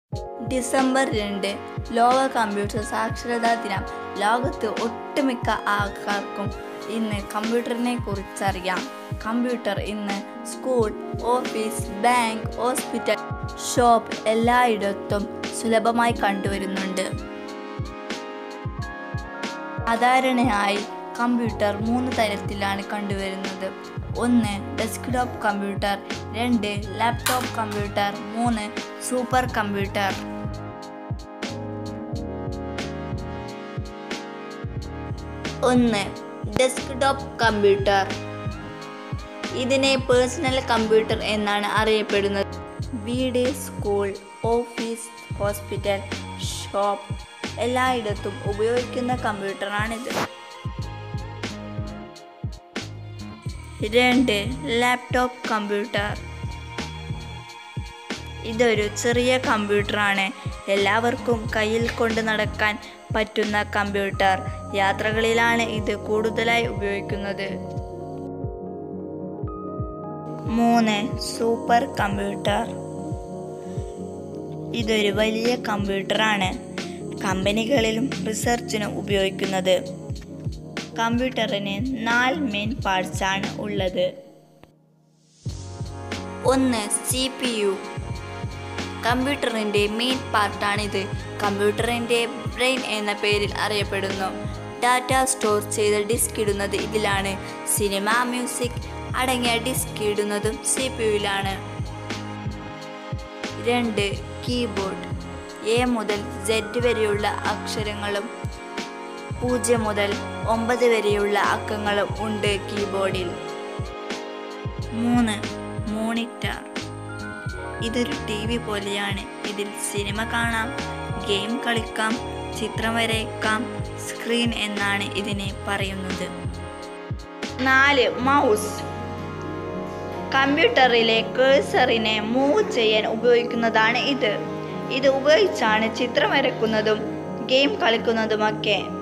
December രണ്ട് ലോക computer സാക്ഷരതാ ദിനം ലോകത്ത് ഒട്ടുമിക്ക ആൾക്കാർക്കും ഇന്ന് കമ്പ്യൂട്ടറിനെ കുറിച്ചറിയാം കമ്പ്യൂട്ടർ ഇന്ന് school office bank hospital shop എല്ലായിടത്തും സുലഭമായി കണ്ടുവരുന്നുണ്ട് സാധാരണയായി കമ്പ്യൂട്ടർ മൂന്ന് തരത്തിലാണ് കണ്ടുവരുന്നത് ഒന്ന് ഡെസ്ക്ടോപ്പ് കമ്പ്യൂട്ടർ രണ്ട് ലാപ്ടോപ്പ് കമ്പ്യൂട്ടർ മൂന്ന് സൂപ്പർ കമ്പ്യൂട്ടർ ഒന്ന് ഡെസ്ക്ടോപ്പ് കമ്പ്യൂട്ടർ ഇതിനെ പേഴ്സണൽ കമ്പ്യൂട്ടർ എന്നാണ് അറിയപ്പെടുന്നത് വീട് സ്കൂൾ ഓഫീസ് ഹോസ്പിറ്റൽ ഷോപ്പ് എല്ലായിടത്തും ഉപയോഗിക്കുന്ന കമ്പ്യൂട്ടറാണിത് രണ്ട് ലാപ്ടോപ്പ് കമ്പ്യൂട്ടർ ഇതൊരു ചെറിയ കമ്പ്യൂട്ടറാണ് എല്ലാവർക്കും കയ്യിൽ കൊണ്ട് നടക്കാൻ പറ്റുന്ന കമ്പ്യൂട്ടർ യാത്രകളിലാണ് ഇത് കൂടുതലായി ഉപയോഗിക്കുന്നത് മൂന്ന് സൂപ്പർ കമ്പ്യൂട്ടർ ഇതൊരു വലിയ കമ്പ്യൂട്ടറാണ് കമ്പനികളിലും റിസർച്ചിനും ഉപയോഗിക്കുന്നത് കമ്പ്യൂട്ടറിന് നാല് മെയിൻ പാർട്സ് ആണ് ഉള്ളത് ഒന്ന് സി പി യു കമ്പ്യൂട്ടറിൻ്റെ മെയിൻ പാർട്ടാണിത് കമ്പ്യൂട്ടറിൻ്റെ ബ്രെയിൻ എന്ന പേരിൽ അറിയപ്പെടുന്നു ഡാറ്റ സ്റ്റോർ ചെയ്ത ഡിസ്ക് ഇടുന്നത് ഇതിലാണ് സിനിമ മ്യൂസിക് അടങ്ങിയ ഡിസ്ക് ഇടുന്നതും സി പി യുയിലാണ് രണ്ട് കീബോർഡ് എ മുതൽ സെഡ് വരെയുള്ള അക്ഷരങ്ങളും പൂജ്യം മുതൽ ഒമ്പത് വരെയുള്ള അക്കങ്ങളും ഉണ്ട് കീബോർഡിൽ മൂന്ന് മോണിറ്റർ ഇതൊരു ടി വി പോലെയാണ് ഇതിൽ സിനിമ കാണാം ഗെയിം കളിക്കാം ചിത്രം വരയ്ക്കാം സ്ക്രീൻ എന്നാണ് ഇതിനെ പറയുന്നത് നാല് മൗസ് കമ്പ്യൂട്ടറിലെ കേഴ്സറിനെ മൂവ് ചെയ്യാൻ ഉപയോഗിക്കുന്നതാണ് ഇത് ഇത് ഉപയോഗിച്ചാണ് ചിത്രം വരയ്ക്കുന്നതും ഗെയിം കളിക്കുന്നതുമൊക്കെ